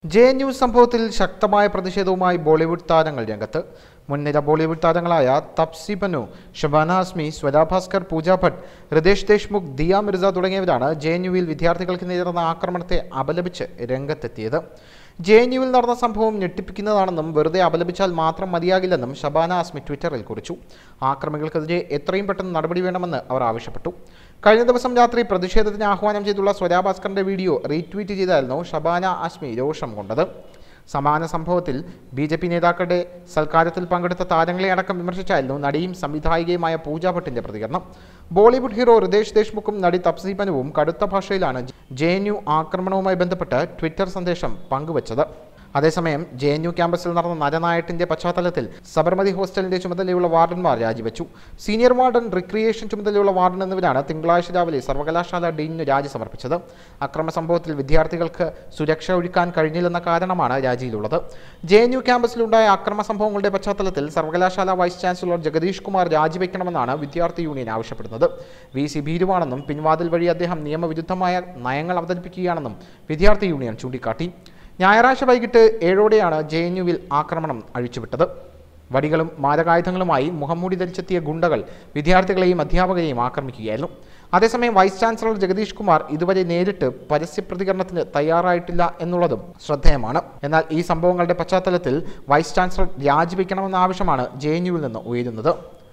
J N U സംഭവത്തിൽ ശക്തമായ പ്രതിഷേധവുമായി ബോളിവുഡ് താരങ്ങൾ രംഗത്ത് മുൻനിര ബോളിവുഡ് താരങ്ങളായ തപ്സി പന്നു ഷബാന ആസ്മി സ്വര ഭാസ്കർ പൂജ ഭട്ട് ഹൃദേശ് ദേശ്മുഖ് ദിയ മിർസ തുടങ്ങിയവരാണ് ജെ എൻ യുവിൽ വിദ്യാർത്ഥികൾക്ക് നേരിടുന്ന ആക്രമണത്തെ അപലപിച്ച് രംഗത്തെത്തിയത് ജെ എൻ യുവിൽ നടന്ന സംഭവം ഞെട്ടിപ്പിക്കുന്നതാണെന്നും വെറുതെ അപലപിച്ചാൽ മാത്രം മതിയാകില്ലെന്നും ഷബാന ആസ്മി ട്വിറ്ററിൽ കുറിച്ചു ആക്രമികൾക്കെതിരെ എത്രയും പെട്ടെന്ന് നടപടി വേണമെന്ന് അവർ ആവശ്യപ്പെട്ടു കഴിഞ്ഞ ദിവസം രാത്രി പ്രതിഷേധത്തിന് ആഹ്വാനം ചെയ്തുള്ള സ്വരാ ഭാസ്കറിന്റെ വീഡിയോ റീട്വീറ്റ് ചെയ്തായിരുന്നു ഷബാന ആസ്മി രോഷം കൊണ്ടത് സമാന സംഭവത്തിൽ ബി ജെ പി നേതാക്കളുടെ സൽക്കാരത്തിൽ പങ്കെടുത്ത താരങ്ങളെ അടക്കം വിമർശിച്ചായിരുന്നു നടിയും സംവിധായികയുമായ പൂജ ഭട്ടിന്റെ പ്രതികരണം ബോളിവുഡ് ഹീറോ ഹൃദേശ് ദേശ്മുഖും നടി തപ്സി പനുവും കടുത്ത ഭാഷയിലാണ് ജെ എൻ യു ആക്രമണവുമായി ബന്ധപ്പെട്ട് ട്വിറ്റർ സന്ദേശം പങ്കുവച്ചത് അതേസമയം ജെ എൻ യു ക്യാമ്പസിൽ നടന്ന നരനായട്ടിന്റെ പശ്ചാത്തലത്തിൽ സബർമതി ഹോസ്റ്റലിന്റെ ചുമതലയുള്ള വാർഡന്മാർ രാജിവെച്ചു സീനിയർ വാർഡൻ റിക്രിയേഷൻ ചുമതലയുള്ള വാർഡൻ എന്നിവരാണ് തിങ്കളാഴ്ച രാവിലെ സർവകലാശാല ഡീനിന് രാജി സമർപ്പിച്ചത് അക്രമ സംഭവത്തിൽ വിദ്യാർത്ഥികൾക്ക് സുരക്ഷ ഒഴുക്കാൻ കഴിഞ്ഞില്ലെന്ന കാരണമാണ് രാജിയിലുള്ളത് ജെ എൻ യു ക്യാമ്പസിലുണ്ടായ അക്രമ സംഭവങ്ങളുടെ പശ്ചാത്തലത്തിൽ സർവകലാശാല വൈസ് ചാൻസലർ ജഗദീഷ് കുമാർ രാജിവെക്കണമെന്നാണ് വിദ്യാർത്ഥി യൂണിയൻ ആവശ്യപ്പെടുന്നത് വി സി ഭീരുവാണെന്നും പിൻവാതിൽ വഴി അദ്ദേഹം നിയമവിരുദ്ധമായ നയങ്ങൾ അവതരിപ്പിക്കുകയാണെന്നും വിദ്യാർത്ഥി യൂണിയൻ ചൂണ്ടിക്കാട്ടി ഞായറാഴ്ച വൈകിട്ട് ഏഴോടെയാണ് ജെ എൻ യുവിൽ ആക്രമണം അഴിച്ചുവിട്ടത് വടികളും മാരകായുധങ്ങളുമായി മുഖംമൂടി ധരിച്ചെത്തിയ ഗുണ്ടകൾ വിദ്യാർത്ഥികളെയും അധ്യാപകരെയും ആക്രമിക്കുകയായിരുന്നു അതേസമയം വൈസ് ചാൻസലർ ജഗദീഷ് കുമാർ ഇതുവരെ നേരിട്ട് പരസ്യ പ്രതികരണത്തിന് തയ്യാറായിട്ടില്ല എന്നുള്ളതും ശ്രദ്ധേയമാണ് എന്നാൽ ഈ സംഭവങ്ങളുടെ പശ്ചാത്തലത്തിൽ വൈസ് ചാൻസലർ രാജിവെക്കണമെന്ന ആവശ്യമാണ് ജെ എൻ യുവിൽ നിന്ന് ഉയരുന്നത്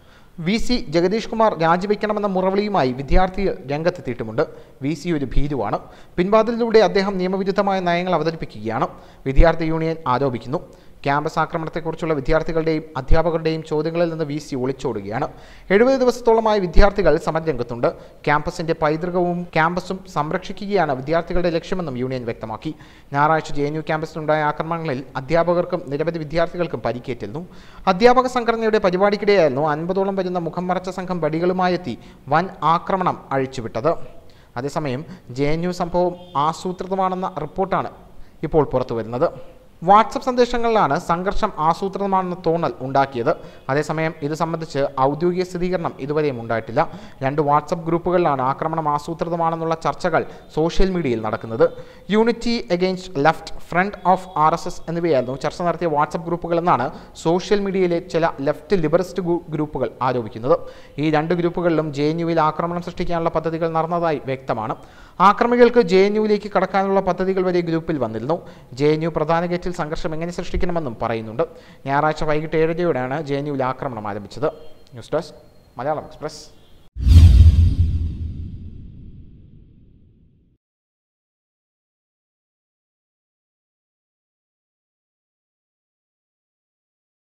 വി സി ജഗദീഷ് കുമാർ രാജിവെക്കണമെന്ന മുറവിളിയുമായി വിദ്യാർത്ഥികൾ രംഗത്തെത്തിയിട്ടുമുണ്ട് വി സി ഒരു ഭീരുവാണ് പിൻവാതിലിലൂടെ അദ്ദേഹം നിയമവിരുദ്ധമായ നയങ്ങൾ അവതരിപ്പിക്കുകയാണ് വിദ്യാർത്ഥി യൂണിയൻ ആരോപിക്കുന്നു ക്യാമ്പസ് ആക്രമണത്തെക്കുറിച്ചുള്ള വിദ്യാർത്ഥികളുടെയും അധ്യാപകരുടെയും ചോദ്യങ്ങളിൽ നിന്ന് വി സി ഒളിച്ചോടുകയാണ് എഴുപത് ദിവസത്തോളമായി വിദ്യാർത്ഥികൾ സമരരംഗത്തുണ്ട് ക്യാമ്പസിന്റെ പൈതൃകവും ക്യാമ്പസും സംരക്ഷിക്കുകയാണ് വിദ്യാർത്ഥികളുടെ ലക്ഷ്യമെന്നും യൂണിയൻ വ്യക്തമാക്കി ഞായറാഴ്ച ജെ എൻ യു ക്യാമ്പസിലുണ്ടായ ആക്രമണങ്ങളിൽ അധ്യാപകർക്കും നിരവധി വിദ്യാർത്ഥികൾക്കും പരിക്കേറ്റിരുന്നു അധ്യാപക സംഘടനയുടെ പരിപാടിക്കിടെയായിരുന്നു അൻപതോളം വരുന്ന മുഖം മറച്ച സംഘം വടികളുമായെത്തി വൻ ആക്രമണം അഴിച്ചുവിട്ടത് അതേസമയം ജെ എൻ യു സംഭവം ആസൂത്രിതമാണെന്ന റിപ്പോർട്ടാണ് ഇപ്പോൾ പുറത്തു വരുന്നത് വാട്സപ്പ് സന്ദേശങ്ങളിലാണ് സംഘർഷം ആസൂത്രിതമാണെന്ന തോന്നൽ ഉണ്ടാക്കിയത് അതേസമയം ഇത് സംബന്ധിച്ച് ഔദ്യോഗിക സ്ഥിരീകരണം ഇതുവരെയും ഉണ്ടായിട്ടില്ല രണ്ട് വാട്സപ്പ് ഗ്രൂപ്പുകളിലാണ് ആക്രമണം ആസൂത്രിതമാണെന്നുള്ള ചർച്ചകൾ സോഷ്യൽ മീഡിയയിൽ നടക്കുന്നത് unity against left front of R S S എന്നിവയായിരുന്നു ചർച്ച നടത്തിയ വാട്സപ്പ് ഗ്രൂപ്പുകളെന്നാണ് സോഷ്യൽ മീഡിയയിലെ ചില ലെഫ്റ്റ് ലിബറിസ്റ്റ് ഗ്രൂപ്പുകൾ ആരോപിക്കുന്നത് ഈ രണ്ട് ഗ്രൂപ്പുകളിലും ജെ എൻ യുവിൽ ആക്രമണം സൃഷ്ടിക്കാനുള്ള പദ്ധതികൾ നടന്നതായി വ്യക്തമാണ് ആക്രമികൾക്ക് ജെ എൻ യുവിലേക്ക് കടക്കാനുള്ള പദ്ധതികൾ വരെ ഗ്രൂപ്പിൽ വന്നിരുന്നു ജെ എൻ യു പ്രധാന ഗേറ്റിൽ സംഘർഷം എങ്ങനെ സൃഷ്ടിക്കണമെന്നും പറയുന്നുണ്ട് ഞായറാഴ്ച വൈകിട്ട് ഏഴരയോടെയാണ് ജെ എൻ യുവിൽ ആക്രമണം ആരംഭിച്ചത് ന്യൂസ് ഡെസ്ക് മലയാളം എക്സ്പ്രസ്